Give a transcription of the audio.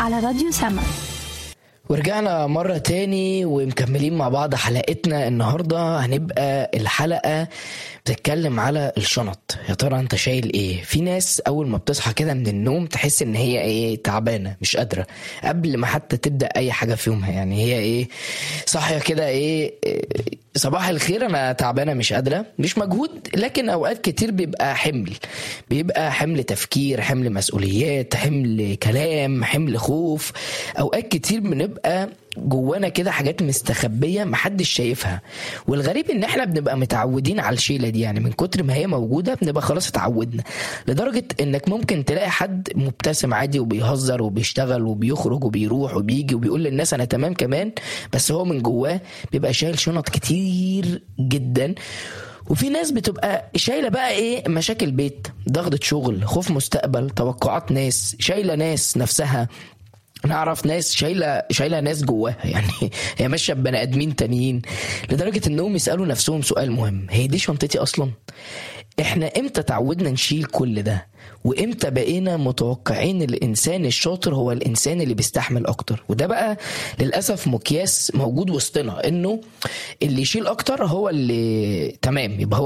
على راديو سما ورجعنا مرة تاني ومكملين مع بعض حلقتنا النهاردة هنبقى الحلقة بتتكلم على الشنط يا ترى انت شايل ايه في ناس اول ما بتصحى كده من النوم تحس ان هي ايه تعبانة مش قادرة قبل ما حتى تبدأ اي حاجة في يومها يعني هي ايه صاحية كده ايه إيه، صباح الخير انا تعبانة مش قادرة مش مجهود لكن اوقات كتير بيبقى حمل بيبقى حمل تفكير حمل مسؤوليات حمل كلام حمل خوف اوقات كتير بنبقى جوانا كده حاجات مستخبية محدش شايفها والغريب ان احنا بنبقى متعودين على الشيلة دي يعني من كتر ما هي موجودة بنبقى خلاص اتعودنا لدرجة انك ممكن تلاقي حد مبتسم عادي وبيهزر وبيشتغل وبيخرج وبيروح وبيجي وبيقول للناس انا تمام كمان بس هو من جواه بيبقى شايل شنط كتير جدا وفي ناس بتبقى شايله بقى ايه مشاكل بيت ضغطة شغل خوف مستقبل توقعات ناس شايله ناس نفسها نعرف ناس شايله شايله ناس جواها يعني هي ماشيه ببني ادمين تانيين لدرجه انهم يسالوا نفسهم سؤال مهم هي دي شنطتي اصلا احنا امتى تعودنا نشيل كل ده وامتى بقينا متوقعين الانسان الشاطر هو الانسان اللي بيستحمل اكتر وده بقى للاسف مقياس موجود وسطنا انه اللي يشيل اكتر هو اللي تمام يبقى هو